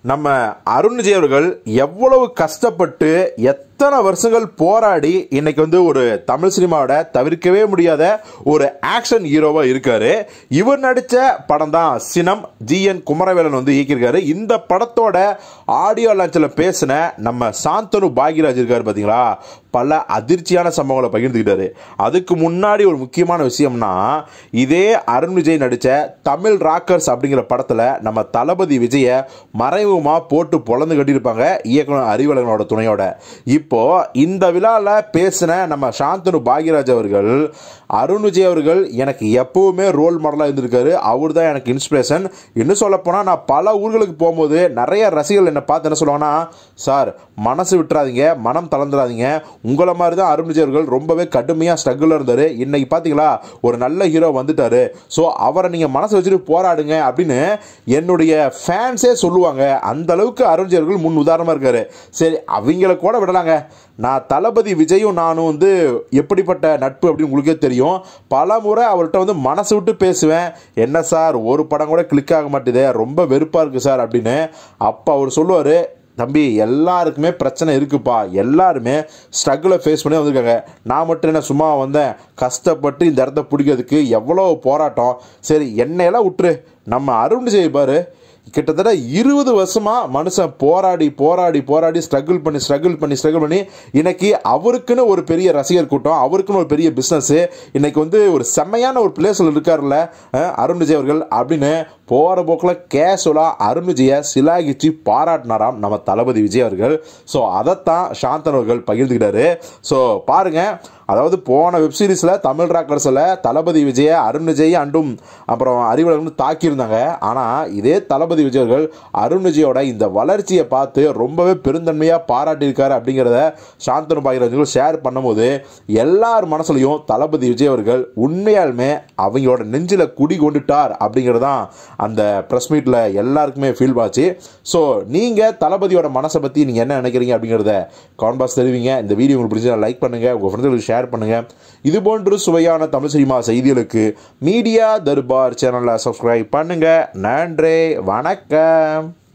நம்ம அருண் விஜய் அவர்கள் எவ்வளவு கஷ்டப்பட்டு எத்தனை வருஷங்கள் போராடி இன்னைக்கு வந்து ஒரு தமிழ் சினிமாவோட தவிர்க்கவே முடியாத ஒரு ஆக்ஷன் ஹீரோவா இருக்காரு இவர் நடிச்ச படம் தான் சினம் ஜி என் குமரவேலன் வந்து இயக்கியிருக்காரு இந்த படத்தோட ஆடியோ லான்ச்சில் பேசின நம்ம சாந்தனு பாக்யராஜ் இருக்காரு பாத்தீங்களா பல அதிர்ச்சியான சம்பவங்களை பகிர்ந்துக்கிட்டாரு அதுக்கு முன்னாடி ஒரு முக்கியமான விஷயம்னா இதே அருண் விஜய் நடிச்ச தமிழ் ராக்கர்ஸ் அப்படிங்கிற படத்துல நம்ம தளபதி விஜய மறைமுகமா போட்டு பொழந்து கட்டியிருப்பாங்க இயக்குனர் அறிவழகனோட துணையோட இப்போ இந்த விழாவில் பேசின நம்ம சாந்தனு பாக்யராஜ் அவர்கள் அருண் விஜய் அவர்கள் எனக்கு எப்பவுமே ரோல் மாடலாக இருந்திருக்காரு அவர் தான் எனக்கு இன்ஸ்பிரேஷன் இன்னும் சொல்ல போனால் நான் பல ஊர்களுக்கு போகும்போது நிறைய ரசிகர்கள் என்னை பார்த்து என்ன சொல்லுவாங்கன்னா சார் மனசு விட்டுறாதீங்க மனம் தளர்ந்துடாதீங்க உங்களை மாதிரி தான் அருண் விஜய் அவர்கள் ரொம்பவே கடுமையாக ஸ்ட்ரகிளில் இருந்தார் இன்னைக்கு பார்த்தீங்களா ஒரு நல்ல ஹீரோ வந்துட்டாரு ஸோ அவரை நீங்கள் மனசு வச்சுட்டு போராடுங்க அப்படின்னு என்னுடைய ஃபேன்ஸே சொல்லுவாங்க அந்த அளவுக்கு அருண் விஜய் அவர்கள் முன் உதாரணமாக இருக்காரு சரி அவங்கள கூட விடலாங்க நான் தளபதி விஜயும் நானும் வந்து எப்படிப்பட்ட நட்பு அப்படின்னு உங்களுக்கே தெரியும் பல முறை அவர்கிட்ட வந்து மனசு விட்டு பேசுவேன் என்ன சார் ஒரு படம் கூட கிளிக் ஆக மாட்டேதே ரொம்ப வெறுப்பாக இருக்குது சார் அப்படின்னு அப்போ அவர் சொல்லுவார் தம்பி எல்லாருக்குமே பிரச்சனை இருக்குப்பா எல்லாருமே ஸ்ட்ரகிளை ஃபேஸ் பண்ணி வந்திருக்காங்க நான் மட்டும் என்ன சும்மா வந்தேன் கஷ்டப்பட்டு இந்த இடத்த பிடிக்கிறதுக்கு எவ்வளோ போராட்டம் சரி என்னையெல்லாம் விட்டுரு நம்ம அருண் விஜய் பாரு கிட்டத்தட்ட இருபது வருஷமா மனுஷன் போராடி போராடி போராடி ஸ்ட்ரகிள் பண்ணி ஸ்ட்ரகிள் பண்ணி ஸ்ட்ரகிள் பண்ணி இன்னைக்கு அவருக்குன்னு ஒரு பெரிய ரசிகர் கூட்டம் அவருக்குன்னு ஒரு பெரிய பிஸ்னஸ் இன்னைக்கு வந்து ஒரு செம்மையான ஒரு பிளேஸில் இருக்காருல்ல அஹ், அருண் விஜய் அவர்கள் அப்படின்னு போகிற போக்கில் கேஷுவலாக அருண் விஜயை சிலாகிச்சு பாராட்டினாராம் நம்ம தளபதி விஜய் அவர்கள் ஸோ அதைத்தான் சாந்தன் அவர்கள் பகிர்ந்துக்கிட்டாரு ஸோ பாருங்க அதாவது போன வெப்சீரிஸில் தமிழ் ராக்கர்ஸில் தளபதி விஜய அருண் விஜய் அண்டும் அப்புறம் அறிவழகன் தாக்கியிருந்தாங்க ஆனால் இதே தளபதி விஜய் அவர்கள் அருண் விஜயோட இந்த வளர்ச்சியை பார்த்து ரொம்பவே பெருந்தன்மையாக பாராட்டியிருக்காரு அப்படிங்கிறத சாந்தனு பாகிராஜர்கள் ஷேர் பண்ணும்போது எல்லார் மனசுலையும் தளபதி விஜய் அவர்கள் உண்மையாலுமே அவங்களோட நெஞ்சில் குடி கொண்டுட்டார் அப்படிங்கிறதான் அந்த ப்ரெஸ் மீட்டில் எல்லாருக்குமே ஃபீல் ஆச்சு ஸோ நீங்கள் தளபதியோட மனசை பற்றி நீங்கள் என்ன நினைக்கிறீங்க அப்படிங்கிறத கமெண்ட் பாக்ஸ் தெரிவிங்க இந்த வீடியோ உங்களுக்கு பிடிச்சா லைக் பண்ணுங்கள் உங்கள் ஃப்ரெண்ட்ஸுக்கு ஷேர் பண்ணுங்கள் இது போன்று சுவையான தமிழ் சினிமா செய்திகளுக்கு மீடியா தர்பார் சேனலை சப்ஸ்கிரைப் பண்ணுங்கள் நன்றி வணக்கம்